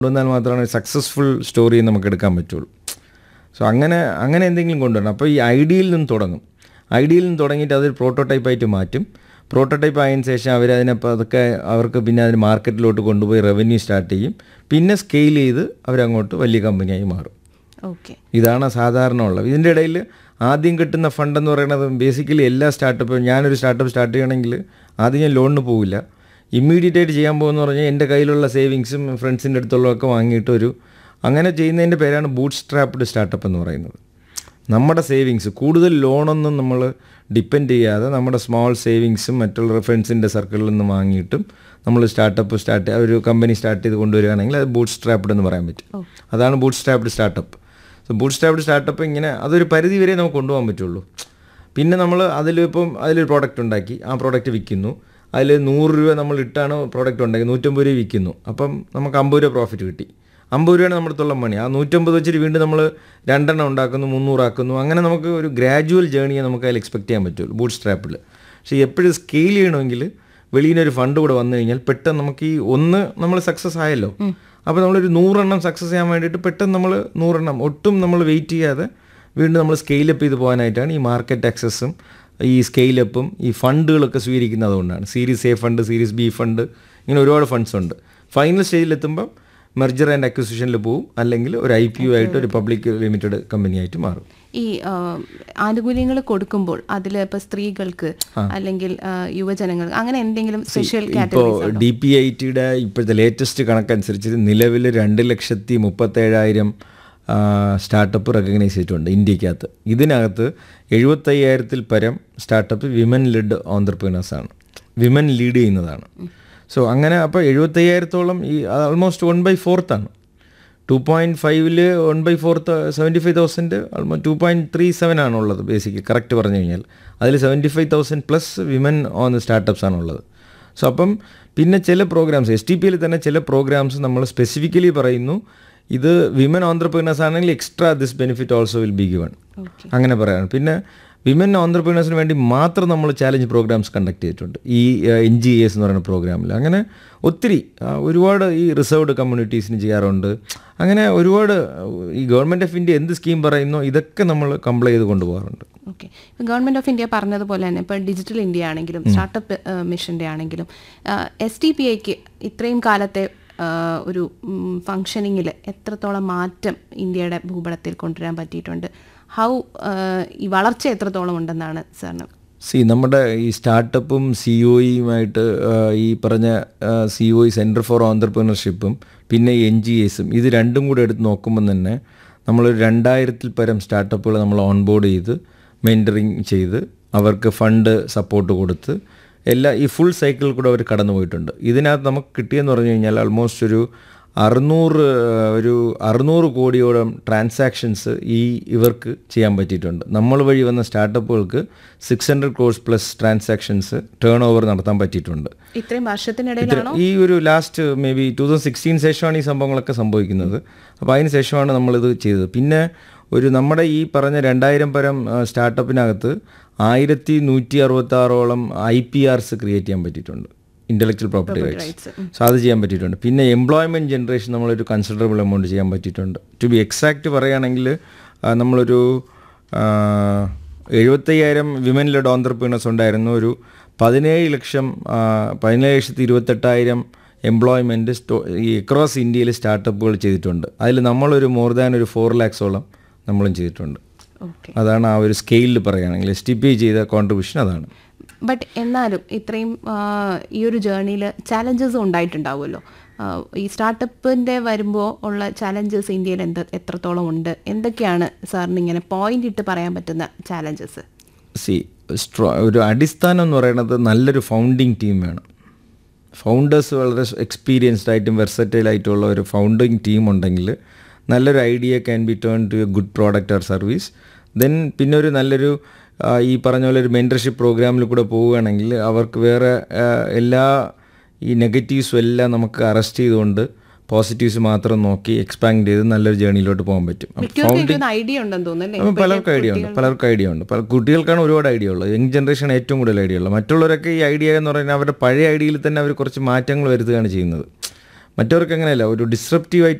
കൊണ്ടുവന്നാൽ മാത്രമാണ് successful story നമുക്ക് എടുക്കാൻ പറ്റുള്ളൂ സോ അങ്ങനെ അങ്ങനെ എന്തെങ്കിലും കൊണ്ടുവരണം അപ്പോൾ ഈ ഐഡിയയിൽ നിന്ന് തുടങ്ങും ഐഡിയയിൽ നിന്ന് തുടങ്ങിയിട്ട് അതൊരു പ്രോട്ടോടൈപ്പായിട്ട് മാറ്റും പ്രോട്ടോടൈപ്പ് ആയതിനു ശേഷം അവരതിനെ അതൊക്കെ അവർക്ക് പിന്നെ അതിന് മാർക്കറ്റിലോട്ട് കൊണ്ടുപോയി റവന്യൂ സ്റ്റാർട്ട് ചെയ്യും പിന്നെ സ്കെയിൽ ചെയ്ത് അവരങ്ങോട്ട് വലിയ കമ്പനിയായി മാറും ഓക്കെ ഇതാണ് സാധാരണ ഉള്ളത് ഇതിൻ്റെ ഇടയിൽ ആദ്യം കിട്ടുന്ന ഫണ്ട് എന്ന് പറയുന്നത് ബേസിക്കലി എല്ലാ സ്റ്റാർട്ടപ്പും ഞാനൊരു സ്റ്റാർട്ടപ്പ് സ്റ്റാർട്ട് ചെയ്യണമെങ്കിൽ ആദ്യം ഞാൻ ലോണിന് പോവില്ല ഇമ്മീഡിയറ്റ് ആയിട്ട് ചെയ്യാൻ പോകുന്ന പറഞ്ഞാൽ എൻ്റെ കയ്യിലുള്ള സേവിങ്സും ഫ്രണ്ട്സിൻ്റെ അടുത്തുള്ളതൊക്കെ വാങ്ങിയിട്ട് ഒരു അങ്ങനെ ചെയ്യുന്നതിൻ്റെ പേരാണ് ബൂട്ട് സ്ട്രാപ്ഡ് സ്റ്റാർട്ടപ്പ് എന്ന് പറയുന്നത് നമ്മുടെ സേവിങ്സ് കൂടുതൽ ലോണൊന്നും നമ്മൾ ഡിപ്പെൻഡ് ചെയ്യാതെ നമ്മുടെ സ്മോൾ സേവിങ്സും മറ്റുള്ള ഫ്രണ്ട്സിൻ്റെ സർക്കിളിൽ നിന്ന് വാങ്ങിയിട്ടും നമ്മൾ സ്റ്റാർട്ടപ്പ് സ്റ്റാർട്ട് ഒരു കമ്പനി സ്റ്റാർട്ട് ചെയ്ത് കൊണ്ടുവരികയാണെങ്കിൽ അത് ബൂട്ട് സ്ട്രാപ്ഡ് എന്ന് പറയാൻ പറ്റും അതാണ് bootstrapped startup so bootstrapped startup ഇങ്ങനെ അതൊരു പരിധി വരെ നമുക്ക് കൊണ്ടുപോകാൻ പറ്റുള്ളൂ പിന്നെ നമ്മൾ അതിലിപ്പം അതിലൊരു പ്രോഡക്റ്റ് ഉണ്ടാക്കി ആ പ്രോഡക്റ്റ് വിൽക്കുന്നു അതിൽ നൂറ് രൂപ നമ്മൾ ഇട്ടാണ് പ്രോഡക്റ്റ് ഉണ്ടാക്കി നൂറ്റമ്പത് രൂപ വിൽക്കുന്നു അപ്പം നമുക്ക് അമ്പത് രൂപ പ്രോഫിറ്റ് കിട്ടി അമ്പത് രൂപയാണ് നമ്മുടെ അടുത്തുള്ള മണി ആ നൂറ്റമ്പത് വെച്ചിട്ട് വീണ്ടും നമ്മൾ രണ്ടെണ്ണം ഉണ്ടാക്കുന്നു മുന്നൂറാക്കുന്നു അങ്ങനെ നമുക്ക് ഒരു ഗ്രാജുവൽ ജേണിയെ നമുക്ക് അതിൽ എക്സ്പെക്ട് ചെയ്യാൻ പറ്റുള്ളൂ ബൂട്ട് സ്ട്രാപ്പിൽ പക്ഷേ എപ്പോഴും സ്കെയിൽ ചെയ്യണമെങ്കിൽ വെളിയിൽ നിന്ന് ഒരു ഫണ്ട് കൂടെ വന്നു കഴിഞ്ഞാൽ പെട്ടെന്ന് നമുക്ക് ഈ ഒന്ന് നമ്മൾ സക്സസ് ആയല്ലോ അപ്പോൾ നമ്മളൊരു നൂറെണ്ണം സക്സസ് ചെയ്യാൻ വേണ്ടിയിട്ട് പെട്ടെന്ന് നമ്മൾ നൂറെണ്ണം ഒട്ടും നമ്മൾ വെയിറ്റ് ചെയ്യാതെ വീണ്ടും നമ്മൾ സ്കെയിലപ്പ് ചെയ്ത് പോകാനായിട്ടാണ് ഈ മാർക്കറ്റ് ആക്സസും ഈ സ്കെയിലപ്പും ഈ ഫണ്ടുകളൊക്കെ സ്വീകരിക്കുന്നത് അതുകൊണ്ടാണ് series A fund series B fund ഇങ്ങനെ ഒരുപാട് ഫണ്ട്സ് ഉണ്ട് ഫൈനൽ സ്റ്റേജിലെത്തുമ്പം മെർജർ ആൻഡ് അക്വിസിഷനിൽ പോവും അല്ലെങ്കിൽ ഒരു ഐ പി ഒ ആയിട്ട് ഒരു പബ്ലിക് ലിമിറ്റഡ് കമ്പനി ആയിട്ട് മാറും ഈ ആനുകൂല്യങ്ങൾ കൊടുക്കുമ്പോൾ അതിൽ ഇപ്പൊ സ്ത്രീകൾക്ക് അല്ലെങ്കിൽ ആ, യുവജനങ്ങൾ അങ്ങനെ എന്തെങ്കിലും സ്പെഷ്യൽ ഇപ്പോൾ കാറ്റഗറീസ് ഡി പി ഐ ടിയുടെ ഇപ്പോഴത്തെ ലേറ്റസ്റ്റ് കണക്കനുസരിച്ച് നിലവിൽ രണ്ട് ലക്ഷത്തി മുപ്പത്തേഴായിരം സ്റ്റാർട്ടപ്പ് റെക്കഗ്നൈസ് ചെയ്തിട്ടുണ്ട് ഇന്ത്യക്കകത്ത് ഇതിനകത്ത് എഴുപത്തയ്യായിരത്തിൽ പരം സ്റ്റാർട്ടപ്പ് വിമൻ ലിഡ് ഓണ്ടർപ്രീനേഴ്സാണ് വിമൻ ലീഡ് ചെയ്യുന്നതാണ് സോ അങ്ങനെ അപ്പോൾ എഴുപത്തയ്യായിരത്തോളം ഈ ആൾമോസ്റ്റ് വൺ ബൈ ഫോർത്താണ് ടു പോയിൻറ്റ് ഫൈവില് one by fourth seventy five thousand almost two point three seven ആണുള്ളത് ബേസിക് കറക്റ്റ് പറഞ്ഞു കഴിഞ്ഞാൽ അതിൽ seventy five thousand plus women own startups ആണുള്ളത് സോ അപ്പം പിന്നെ ചില പ്രോഗ്രാംസ് എസ് ടി പിയിൽ തന്നെ ചില പ്രോഗ്രാംസ് നമ്മൾ സ്പെസിഫിക്കലി പറയുന്നു ഇത് വിമൻ ഓൺട്രപ്രീനേഴ്സ് ആണെങ്കിൽ extra this benefit also will be given അങ്ങനെ പറയാണ് പിന്നെ വിമൻ ഓൺട്രപ്രീനേഴ്സിന് വേണ്ടി മാത്രം നമ്മൾ ചാലഞ്ച് പ്രോഗ്രാംസ് കണ്ടക്ട് ചെയ്തിട്ടുണ്ട് ഈ എൻ ജി എസ് എന്ന് പറയുന്ന പ്രോഗ്രാമിൽ അങ്ങനെ ഒത്തിരി ആ, ഒരുപാട് ഈ റിസർവ്ഡ് കമ്മ്യൂണിറ്റീസിന് ചെയ്യാറുണ്ട് അങ്ങനെ ഒരുപാട് ഈ ഗവൺമെൻറ് ഓഫ് ഇന്ത്യ എന്ത് സ്കീം പറയുന്നോ ഇതൊക്കെ നമ്മൾ കംപ്ലൈ ചെയ്ത് കൊണ്ടുപോകാറുണ്ട് ഓക്കെ ഗവൺമെന്റ് ഓഫ് ഇന്ത്യ പറഞ്ഞതുപോലെ തന്നെ ഇപ്പോൾ ഡിജിറ്റൽ ഇന്ത്യ ആണെങ്കിലും സ്റ്റാർട്ടപ്പ് മിഷന്റെ ആണെങ്കിലും എസ് ടി പി ഐക്ക് ഇത്രയും കാലത്തെ ആ, ഒരു ഫങ്ഷനിങ്ങിൽ എത്രത്തോളം മാറ്റം ഇന്ത്യയുടെ ഭൂപടത്തിൽ കൊണ്ടുവരാൻ പറ്റിയിട്ടുണ്ട് ഹൗ ഈ വളർച്ച എത്രത്തോളം ഉണ്ടെന്നാണ് സാറിന് സി നമ്മുടെ ഈ സ്റ്റാർട്ടപ്പും സി ഒ ഇയുമായിട്ട് ഈ പറഞ്ഞ C O E centre for ഓണ്ടർപ്രണർഷിപ്പും പിന്നെ എൻ ജി എസും ഇത് രണ്ടും കൂടെ എടുത്ത് നോക്കുമ്പോൾ തന്നെ നമ്മൾ രണ്ടായിരത്തിൽ പരം സ്റ്റാർട്ടപ്പുകൾ നമ്മൾ ഓൺബോർഡ് ചെയ്ത് മെൻറ്ററിങ് ചെയ്ത് അവർക്ക് ഫണ്ട് സപ്പോർട്ട് കൊടുത്ത് എല്ലാ ഈ ഫുൾ സൈക്കിളിൽ കൂടെ അവർ കടന്നു പോയിട്ടുണ്ട് ഇതിനകത്ത് നമുക്ക് കിട്ടിയെന്ന് പറഞ്ഞു കഴിഞ്ഞാൽ ആൾമോസ്റ്റ് ഒരു അറുന്നൂറ് ഒരു അറുന്നൂറ് കോടിയോളം ട്രാൻസാക്ഷൻസ് ഈ ഇവർക്ക് ചെയ്യാൻ പറ്റിയിട്ടുണ്ട് നമ്മൾ വഴി വന്ന സ്റ്റാർട്ടപ്പുകൾക്ക് six hundred crores plus transactions turnover നടത്താൻ പറ്റിയിട്ടുണ്ട് ഇത്രയും വർഷത്തിനിടയിലാണോ ഈ ഒരു last maybe two thousand sixteen ശേഷമാണ് ഈ സംഭവങ്ങളൊക്കെ സംഭവിക്കുന്നത് അപ്പോൾ അതിന് ശേഷമാണ് നമ്മളിത് ചെയ്തത് പിന്നെ ഒരു നമ്മുടെ ഈ പറഞ്ഞ രണ്ടായിരം പരം സ്റ്റാർട്ടപ്പിനകത്ത് ആയിരത്തി നൂറ്റി അറുപത്തി ആറോളം ഐ പി ആർസ് ക്രിയേറ്റ് ചെയ്യാൻ പറ്റിയിട്ടുണ്ട് ഇൻ്റലക്ച്വൽ പ്രോപ്പർട്ടി റൈറ്റ്സ് സോ അത് ചെയ്യാൻ പറ്റിയിട്ടുണ്ട് പിന്നെ എംപ്ലോയ്മെൻറ്റ് ജനറേഷൻ നമ്മളൊരു കൺസിഡറബിൾ എമൗണ്ട് ചെയ്യാൻ പറ്റിയിട്ടുണ്ട് ടു ബി എക്സാക്റ്റ് പറയുകയാണെങ്കിൽ ആ, നമ്മളൊരു ആ, എഴുപത്തയ്യായിരം വിമൻ ലെഡ് ഓണ്ടർപ്രീനേഴ്സ് ഉണ്ടായിരുന്നു ഒരു പതിനേഴ് ലക്ഷം ആ, പതിനേഴ് ലക്ഷത്തി ഇരുപത്തെട്ടായിരം എംപ്ലോയ്മെൻറ്റ് സ്റ്റോ ഈ അക്രോസ് ഇന്ത്യയിൽ സ്റ്റാർട്ടപ്പുകൾ ചെയ്തിട്ടുണ്ട് അതിൽ നമ്മളൊരു മോർ ദാൻ ഒരു ഫോർ ലാക്സോളം നമ്മളും ചെയ്തിട്ടുണ്ട് ഓക്കെ അതാണ് ആ ഒരു സ്കെയിലിൽ പറയുകയാണെങ്കിൽ എസ് ടി പി ചെയ്ത കോൺട്രിബ്യൂഷൻ അതാണ് ബട്ട് എന്നാലും ഇത്രയും ആ, ഈ ഒരു ജേർണിയിൽ ചാലഞ്ചസ് ഉണ്ടായിട്ടുണ്ടാവുമല്ലോ ആ, ഈ സ്റ്റാർട്ടപ്പിൻ്റെ വരുമ്പോൾ ഉള്ള ചാലഞ്ചസ് ഇന്ത്യയിൽ എന്ത് എത്രത്തോളം ഉണ്ട് എന്തൊക്കെയാണ് സാറിന് ഇങ്ങനെ പോയിന്റ് ഇട്ട് പറയാൻ പറ്റുന്ന ചാലഞ്ചസ് സി സ്ട്രോ ഒരു അടിസ്ഥാനം എന്ന് പറയുന്നത് നല്ലൊരു ഫൗണ്ടിങ് ടീം വേണം ഫൗണ്ടേഴ്സ് വളരെ എക്സ്പീരിയൻസ്ഡ് ആയിട്ടും വെർസറ്റൈൽ ആയിട്ടുള്ള ഒരു ഫൗണ്ടിങ് ടീം ഉണ്ടെങ്കിൽ നല്ലൊരു idea can be turn to a good product or service then പിന്നെ ഒരു നല്ലൊരു ആ, ഈ പറഞ്ഞ പോലെ ഒരു മെൻറ്റർഷിപ്പ് പ്രോഗ്രാമിൽ കൂടെ പോവുകയാണെങ്കിൽ അവർക്ക് വേറെ ആ, എല്ലാ ഈ നെഗറ്റീവ്സും എല്ലാം നമുക്ക് അറസ്റ്റ് ചെയ്തുകൊണ്ട് പോസിറ്റീവ്സ് മാത്രം നോക്കി എക്സ്പാൻഡ് ചെയ്ത് നല്ലൊരു ജേണിയിലോട്ട് പോകാൻ പറ്റും മിക്കവർക്കും എനിക്കൊന്ന് ഐഡിയ ഉണ്ടെന്ന് തോന്നുന്നല്ലേ അപ്പോൾ പലർക്കും ഐഡിയ ഉണ്ട് പലർക്കും ഐഡിയ ഉണ്ട് പല കുട്ടികൾക്കാണ് ഒരുപാട് ഐഡിയ ഉള്ളത് യങ് ജനറേഷൻ ഏറ്റവും കൂടുതൽ ഐഡിയ ഉള്ളത് മറ്റുള്ളവരൊക്കെ ഈ ഐഡിയ എന്ന് പറയുന്നത് അവരുടെ പഴയ ഐഡിയയിൽ തന്നെ അവർ കുറച്ച് മാറ്റങ്ങൾ വരുത്തുകയാണ് ചെയ്യുന്നത് മറ്റവർക്ക് അങ്ങനെയല്ല ഒരു ഡിസ്റപ്റ്റീവായിട്ട്